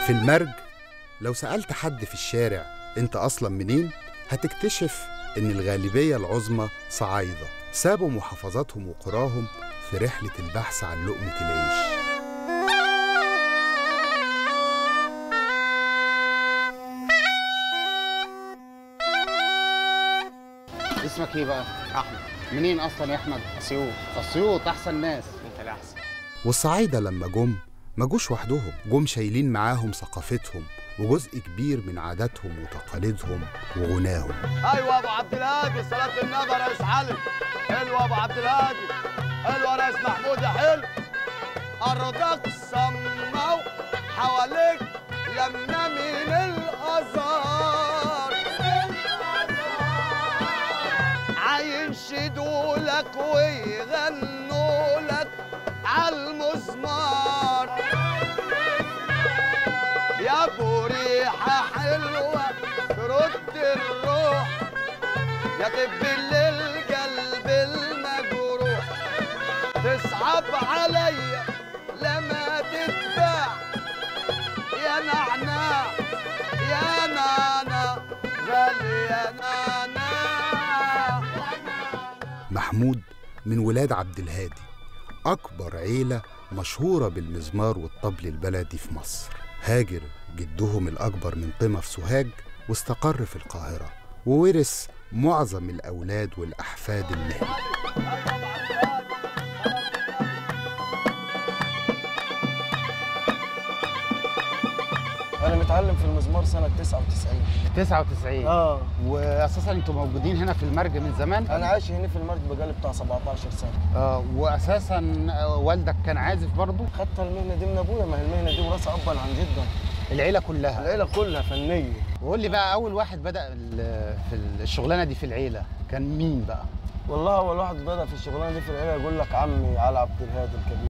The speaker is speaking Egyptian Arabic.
في المرج لو سألت حد في الشارع أنت أصلا منين؟ هتكتشف إن الغالبية العظمى صعايدة سابوا محافظاتهم وقراهم في رحلة البحث عن لقمة العيش اسمك ايه بقى؟ احمد منين اصلا يا احمد؟ اسيوط اسيوط احسن ناس انت الاحسن والصعايدة لما جم ما جوش وحدهم جم شايلين معاهم ثقافتهم وجزء كبير من عاداتهم وتقاليدهم وغناهم ايوه ابو عبد الهادي صلاه النبي يا ريس علي حلو ابو عبد الهادي حلو يا ريس محمود يا حلو ارضك صموا حواليك لمنا من الازهار عينشدوا لك ويغنوا لك عالمزمار يا ابو ريحه حلوه ترد الروح يا طب للقلب المجروح تصعب عليا لما تتباع يا نعناع يا نعناع غالي يا نعناع محمود من ولاد عبد الهادي أكبر عيلة مشهورة بالمزمار والطبل البلدي في مصر هاجر جدهم الأكبر من قمة في سوهاج واستقر في القاهرة وورث معظم الأولاد والأحفاد المهنة انا متعلم في المزمار سنه 99 99 اه واساسا انتوا موجودين هنا في المرج من زمان انا عايش هنا في المرج بقالي بتاع 17 سنه اه واساسا آه، والدك كان عازف برضه خدت المهنه دي من ابويا ما هي المهنه دي وراثه ابا عن جدا العيله كلها العيله كلها فنيه وقول لي بقى اول واحد بدا ال- في الشغلانه دي في العيله كان مين بقى والله اول واحد بدا في الشغلانه دي في العيله يقول لك عمي علي عبد الهادي الكبير